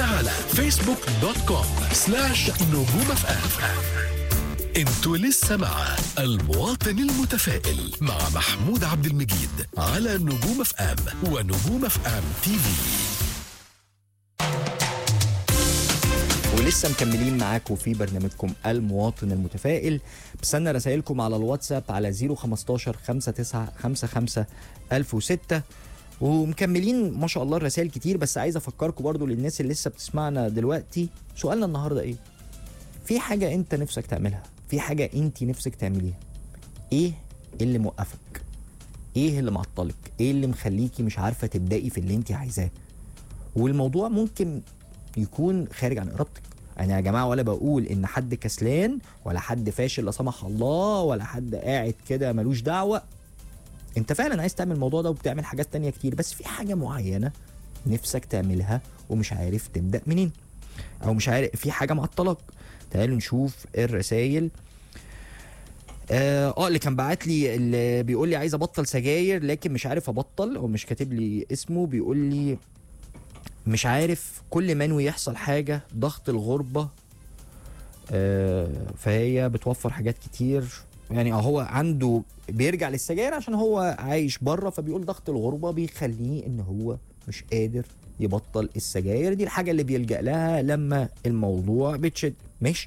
تابعونا على فيسبوك دوت كوم سلاش نجوم اف ام انتوا لسه مع المواطن المتفائل مع محمود عبد المجيد على نجوم اف ام ونجوم اف ام تي في ولسه مكملين معاكم في برنامجكم المواطن المتفائل بستنى رسائلكم على الواتساب على 015 59 55 1006 ومكملين ما شاء الله الرسائل كتير بس عايز افكركم برضو للناس اللي لسه بتسمعنا دلوقتي سؤالنا النهارده ايه في حاجه انت نفسك تعملها في حاجه انت نفسك تعمليها ايه اللي موقفك ايه اللي معطلك ايه اللي مخليكي مش عارفه تبداي في اللي انت عايزاه والموضوع ممكن يكون خارج عن ارادتك انا يا جماعه ولا بقول ان حد كسلان ولا حد فاشل لا سمح الله ولا حد قاعد كده ملوش دعوه انت فعلا عايز تعمل الموضوع ده وبتعمل حاجات تانية كتير بس في حاجه معينه نفسك تعملها ومش عارف تبدا منين او مش عارف في حاجه معطلك تعالوا نشوف الرسائل اه آه، اللي كان بعت لي اللي بيقول لي عايز ابطل سجاير لكن مش عارف ابطل او مش كاتب لي اسمه بيقول لي مش عارف كل ما انوي يحصل حاجه ضغط الغربه آه، فهي بتوفر حاجات كتير يعني هو عنده بيرجع للسجاير عشان هو عايش بره فبيقول ضغط الغربه بيخليه ان هو مش قادر يبطل السجاير دي الحاجه اللي بيلجا لها لما الموضوع بتشد ماشي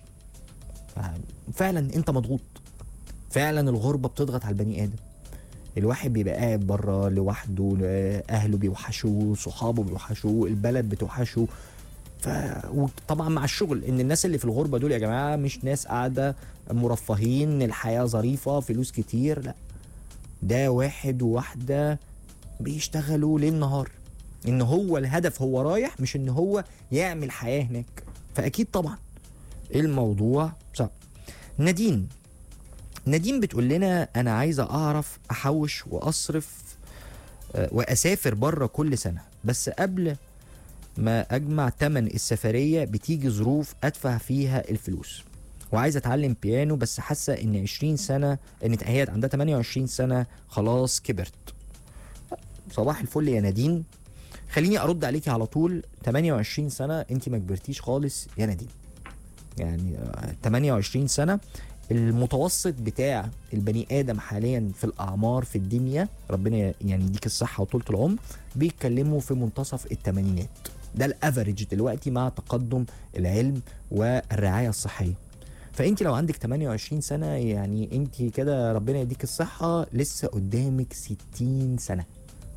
فعلا انت مضغوط فعلا الغربه بتضغط على البني ادم الواحد بيبقى قاعد بره لوحده اهله بيوحشوه صحابه بيوحشوه البلد بتوحشه ف وطبعا مع الشغل ان الناس اللي في الغربه دول يا جماعه مش ناس قاعده مرفهين الحياه ظريفه فلوس كتير لا ده واحد وواحده بيشتغلوا ليل نهار ان هو الهدف هو رايح مش ان هو يعمل حياه هناك فاكيد طبعا الموضوع صعب نادين نادين بتقول لنا انا عايزه اعرف احوش واصرف آه، واسافر بره كل سنه بس قبل ما اجمع تمن السفريه بتيجي ظروف ادفع فيها الفلوس وعايزه اتعلم بيانو بس حاسه ان 20 سنه ان هي عندها 28 سنه خلاص كبرت صباح الفل يا نادين خليني ارد عليكي على طول 28 سنه انت ما كبرتيش خالص يا نادين يعني آه، 28 سنه المتوسط بتاع البني ادم حاليا في الاعمار في الدنيا ربنا يعني يديك الصحه وطولة العمر بيتكلموا في منتصف الثمانينات ده الافريج دلوقتي مع تقدم العلم والرعايه الصحيه فانت لو عندك 28 سنه يعني انت كده ربنا يديك الصحه لسه قدامك 60 سنه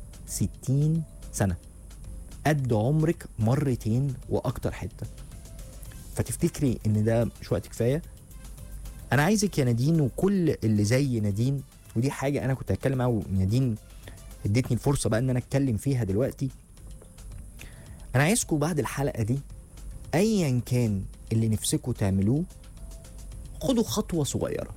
60 سنه قد عمرك مرتين واكتر حته فتفتكري ان ده مش وقت كفايه انا عايزك يا نادين وكل اللي زي نادين ودي حاجه انا كنت هتكلم معاه ونادين ادتني الفرصه بقى ان انا اتكلم فيها دلوقتي انا عايزكم بعد الحلقه دي ايا كان اللي نفسكم تعملوه خدوا خطوه صغيره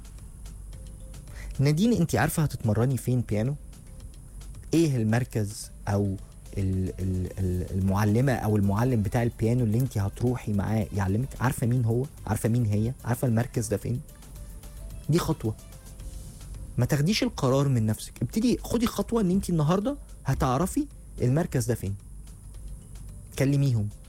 نادين انت عارفه هتتمرني فين بيانو ايه المركز او ال- ال- ال- المعلمه او المعلم بتاع البيانو اللي انت هتروحي معاه يعلمك عارفه مين هو عارفه مين هي عارفه المركز ده فين دي خطوه ما تاخديش القرار من نفسك ابتدي خدي خطوه ان انت النهارده هتعرفي المركز ده فين كلميهم